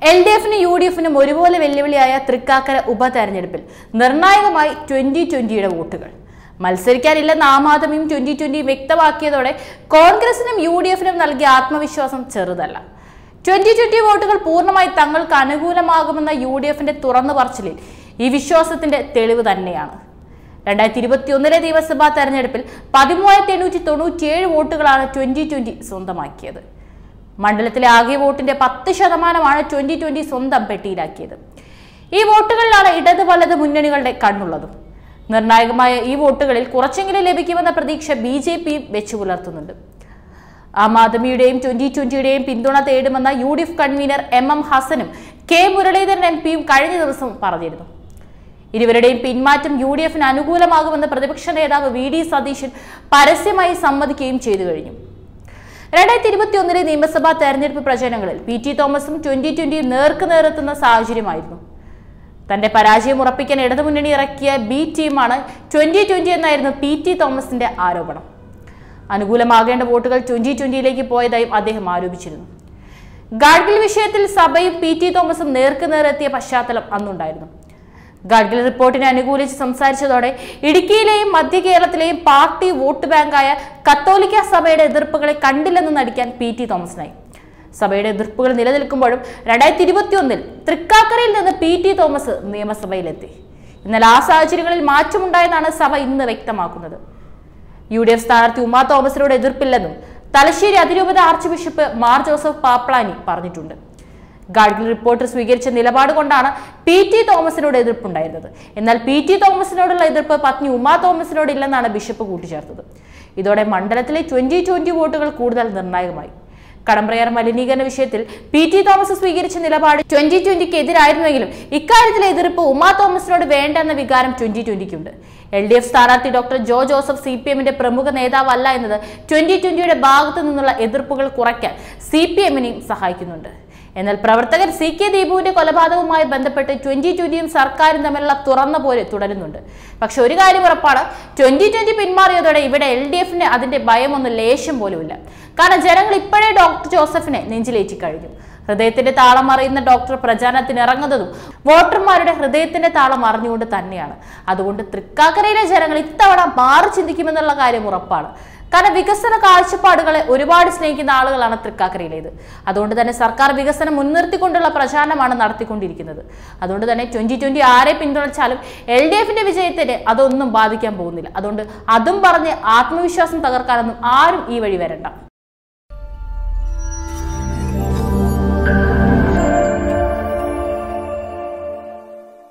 L D എഫിനും U D എഫിനും ഒരുപോലെ വെല്ലുവിളിയായ തൃക്കാക്കര ഉപതെരഞ്ഞെടുപ്പിൽ നിർണായകമായി ട്വന്റി ട്വന്റിയുടെ വോട്ടുകൾ മത്സരിക്കാനില്ലെന്ന് ആം ആദ്മിയും ട്വന്റി ട്വന്റി വ്യക്തമാക്കിയതോടെ കോൺഗ്രസിനും യു ഡി എഫിനും നൽകിയ ആത്മവിശ്വാസം ചെറുതല്ല ട്വന്റി ട്വന്റി വോട്ടുകൾ പൂർണ്ണമായി തങ്ങൾക്ക് അനുകൂലമാകുമെന്ന യു ഡി എഫിന്റെ തുറന്നു പറച്ചിലിൽ ഈ വിശ്വാസത്തിന്റെ തെളിവ് തന്നെയാണ് രണ്ടായിരത്തി ഇരുപത്തി ഒന്നിലെ നിയമസഭാ തെരഞ്ഞെടുപ്പിൽ പതിമൂവായിരത്തി എണ്ണൂറ്റി തൊണ്ണൂറ്റിയേഴ് വോട്ടുകളാണ് ട്വന്റി ട്വന്റി സ്വന്തമാക്കിയത് മണ്ഡലത്തിലെ ആകെ വോട്ടിന്റെ പത്ത് ശതമാനമാണ് ട്വന്റി ട്വന്റി സ്വന്തം പെട്ടിയിലാക്കിയത് ഈ വോട്ടുകളിലാണ് ഇടത് വലത് മുന്നണികളുടെ കണ്ണുള്ളതും നിർണായകമായ ഈ വോട്ടുകളിൽ കുറച്ചെങ്കിലും ലഭിക്കുമെന്ന പ്രതീക്ഷ ബി ജെ പിയും വെച്ചു പുലർത്തുന്നുണ്ട് ആം ആദ്മിയുടെയും ട്വന്റി ട്വന്റിയുടെയും പിന്തുണ തേടുമെന്ന U D F convener M M ഹസനും കെ മുരളീധരൻ എം പിയും കഴിഞ്ഞ ദിവസം പറഞ്ഞിരുന്നു ഇരുവരുടെയും പിന്മാറ്റം യു ഡി എഫിന് അനുകൂലമാകുമെന്ന് പ്രതിപക്ഷ നേതാവ് വി ഡി സതീശൻ പരസ്യമായി സമ്മതിക്കുകയും ചെയ്തു കഴിഞ്ഞു രണ്ടായിരത്തി ഇരുപത്തി ഒന്നിലെ നിയമസഭാ തെരഞ്ഞെടുപ്പ് പ്രചരണങ്ങളിൽ പി ടി തോമസും ട്വന്റി ട്വന്റിയും നേർക്ക് നേരെത്തുന്ന സാഹചര്യമായിരുന്നു തന്റെ പരാജയം ഉറപ്പിക്കാൻ ഇടതുമുന്നണി ഇറക്കിയ ബി ടീമാണ് ട്വന്റി ട്വന്റി എന്നായിരുന്നു പി ടി തോമസിന്റെ ആരോപണം അനുകൂലമാകേണ്ട വോട്ടുകൾ ട്വന്റി ട്വന്റിയിലേക്ക് പോയതായും അദ്ദേഹം ആരോപിച്ചിരുന്നു ഗാഡ്ഗിൽ വിഷയത്തിൽ സഭയും പി ടി തോമസും നേർക്ക് നേരെത്തിയ പശ്ചാത്തലം അന്നുണ്ടായിരുന്നു ഗഡ്ഗിൽ റിപ്പോർട്ടിനെ അനുകൂലിച്ച് സംസാരിച്ചതോടെ ഇടുക്കിയിലെയും മധ്യ കേരളത്തിലെയും പാർട്ടി വോട്ട് ബാങ്കായ കത്തോലിക്ക സഭയുടെ എതിർപ്പുകളെ കണ്ടില്ലെന്ന് നടിക്കാൻ പി ടി തോമസിനായി സഭയുടെ എതിർപ്പുകൾ നിലനിൽക്കുമ്പോഴും രണ്ടായിരത്തി ഇരുപത്തി ഒന്നിൽ തൃക്കാക്കരയിൽ നിന്ന് പി ടി തോമസ് നിയമസഭയിലെത്തി എന്നാൽ ആ സാഹചര്യങ്ങളിൽ മാറ്റമുണ്ടായെന്നാണ് സഭ ഇന്ന് വ്യക്തമാക്കുന്നത് യു ഡി എഫ് സ്ഥാനാർത്ഥി ഉമാ തോമസിനോട് എതിർപ്പില്ലെന്നും തലശ്ശേരി അതിരൂപത ആർച്ച് ബിഷപ്പ് മാർ ജോസഫ് പാപ്ലാനി പറഞ്ഞിട്ടുണ്ട് ഗാഡ്ഗിൽ റിപ്പോർട്ട് സ്വീകരിച്ച നിലപാട് കൊണ്ടാണ് പി ടി തോമസിനോട് എതിർപ്പുണ്ടായിരുന്നത് എന്നാൽ പി ടി തോമസിനോടുള്ള എതിർപ്പ് പത്നി ഉമാ തോമസിനോട് ഇല്ലെന്നാണ് ബിഷപ്പ് കൂട്ടിച്ചേർത്തത് ഇതോടെ മണ്ഡലത്തിലെ ട്വന്റി ട്വന്റി വോട്ടുകൾ കൂടുതൽ നിർണായകമായി കടമ്പ്രയാർ മലിനീകരണ വിഷയത്തിൽ പി ടി തോമസ് സ്വീകരിച്ച നിലപാട് ട്വന്റി ട്വന്റിക്ക് എതിരായിരുന്നെങ്കിലും ഇക്കാര്യത്തിലെ എതിർപ്പ് ഉമാ തോമസിനോട് വേണ്ട എന്ന വികാരം ട്വന്റി ട്വന്റിക്കുണ്ട് എൽ ഡി എഫ് സ്ഥാനാർത്ഥി doctor Jo Joseph C P എമ്മിന്റെ പ്രമുഖ നേതാവല്ല എന്നത് ട്വന്റി ട്വന്റിയുടെ ഭാഗത്തു നിന്നുള്ള എതിർപ്പുകൾ കുറയ്ക്കാൻ സി പി എമ്മിനെയും സഹായിക്കുന്നുണ്ട് എന്നാൽ പ്രവർത്തകർ സി കെ ദീപുവിന്റെ കൊലപാതകവുമായി ബന്ധപ്പെട്ട് ട്വന്റി ട്വന്റിയും സർക്കാരും തമ്മിലുള്ള തുറന്ന പോലെ തുടരുന്നുണ്ട് പക്ഷെ ഒരു കാര്യം ഉറപ്പാണ് ട്വന്റി ട്വന്റി പിന്മാറിയതോടെ ഇവിടെ എൽ ഡി എഫിന് അതിന്റെ ഭയമൊന്നും ലേശം പോലുമില്ല കാരണം ജനങ്ങൾ ഇപ്പോഴേ ഡോക്ടർ ജോസഫിനെ നെഞ്ചിലേറ്റി കഴിഞ്ഞു ഹൃദയത്തിന്റെ താളം അറിയുന്ന ഡോക്ടർ പ്രചാരണത്തിന് ഇറങ്ങുന്നതും വോട്ടർമാരുടെ ഹൃദയത്തിന്റെ താളം അറിഞ്ഞുകൊണ്ട് തന്നെയാണ് അതുകൊണ്ട് തൃക്കാക്കരയിലെ ജനങ്ങൾ ഇത്തവണ മാറി ചിന്തിക്കുമെന്നുള്ള കാര്യം ഉറപ്പാണ് കാരണം വികസന കാഴ്ചപ്പാടുകളെ ഒരുപാട് സ്നേഹിക്കുന്ന ആളുകളാണ് തൃക്കാക്കരയിലേത് അതുകൊണ്ട് തന്നെ സർക്കാർ വികസനം മുൻനിർത്തിക്കൊണ്ടുള്ള പ്രചാരണമാണ് നടത്തിക്കൊണ്ടിരിക്കുന്നത് അതുകൊണ്ട് തന്നെ ട്വന്റി ട്വന്റി ആരെ പിന്തുണച്ചാലും എൽ ഡി എഫിന്റെ വിജയത്തിന് അതൊന്നും ബാധിക്കാൻ പോകുന്നില്ല അതുകൊണ്ട് അതും പറഞ്ഞ് ആത്മവിശ്വാസം തകർക്കാനൊന്നും ആരും ഈ വഴി വരണ്ട